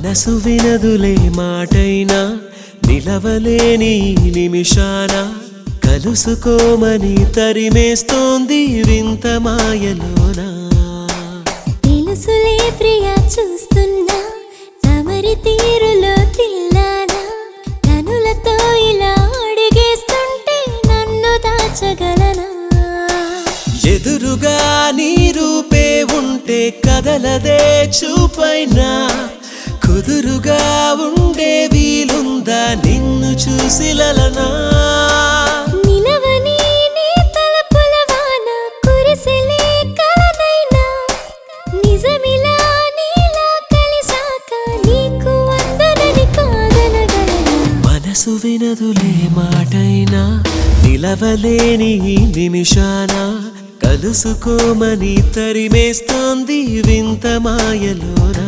మనసు వినదులే మాటైనా నిలవలేని ఈ నిమిషాన కలుసుకోమని తరిమేస్తోంది వింత మాయలోనా తెలుసులే ప్రియా చూస్తున్నా తమరి తీరులో తిల్లానా కనులతో ఇలా అడిగేస్తుంటే నన్ను దాచగలనా ఎదురుగా నీ రూపే ఉంటే కదలదే చూపైనా కుదురుగా ఉండే వీలుందా నిన్ను చూసిలనా నిలవని నీ తలపుల వాన కురిసెలే కలనైనా నిజమిలా నీలా కలిసాక నీకు వందనని కాదనగలనా మనసు వినదులే మాటైనా నిలవలేని ఈ నిమిషాన కలుసుకోమని తరిమేస్తోంది వింత మాయలోనా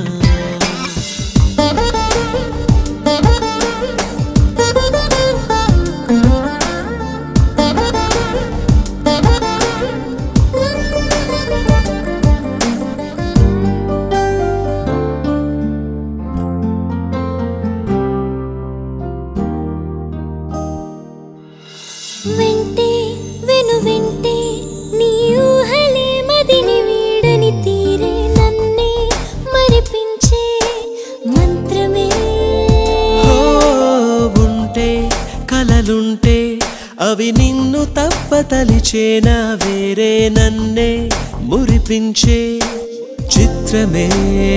వెంటే వెను వెంటే నీ ఊహలే మదిని వీడని తీరే నన్నే మరిపించే మంత్రమే ఓ, ఉంటే కలలుంటే అవి నిన్ను తప్ప తలిచేనా వేరే నన్నే మురిపించే చిత్రమే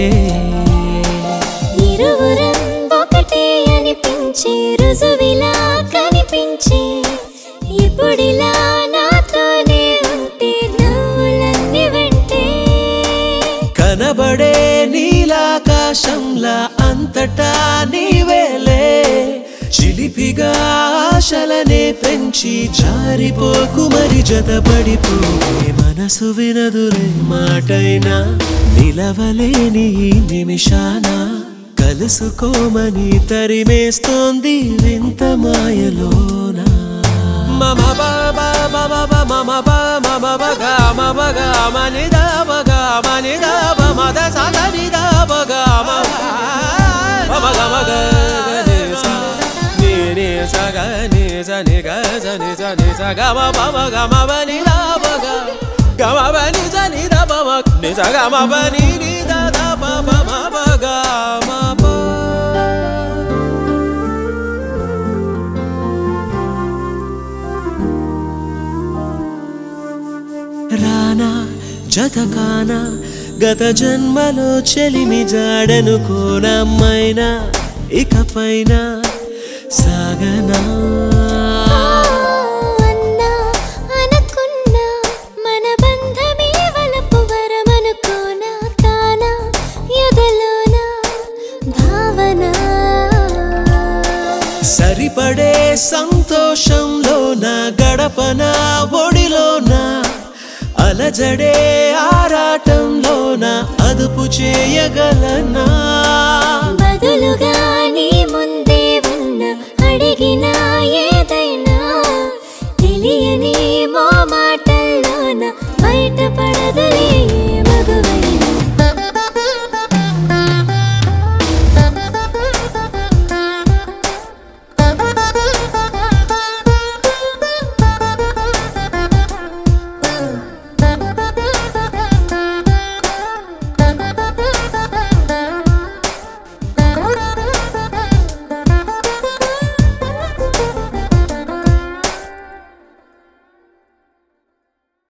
ఇరువురం ఒకటే అనిపించే రుజువిలా కనిపించే ఇప్పుడిలా నాతోనే ఉంటే నవ్వులన్నీ వెంటే కనబడే నీలాకాశంలా అంతటా నీవేలే చిలిపిగా ఆశలనే పెంచి జారిపోకు మరి జతపడిపోయే మనసు వినదులే మాటైనా నిలవలేని ఈ నిమిషాన కలుసుకోమని తరిమేస్తోంది వింత మాయలోనా మమ బాబా మమ మమ మమ బగ మమ గ మని ద బగ మని ద మద సగ ని ద బగ మమ గ మగ ని స ని ని స గ ని స ని గ స ని స ని స గ మ ప మ గ మ ప ని ద బగ గ మ ప ని స ని ద ప మ ని స గ మ ప ని ని ద ద ప ప మ ప గ మ ప రానా జతకానా గత జన్మలో చెలిమి జాడను కోనమ్మైనా ఇకపైన సాగనా అన్నా అనుకున్నా మన బంధమే వలపు వరమనుకోనా కానా ఎదలోన భావన సరిపడే సంతోషంలో నా గడపన ఒడిలోన అలజడే ఆరాటంలోన అదుపు చేయగలనా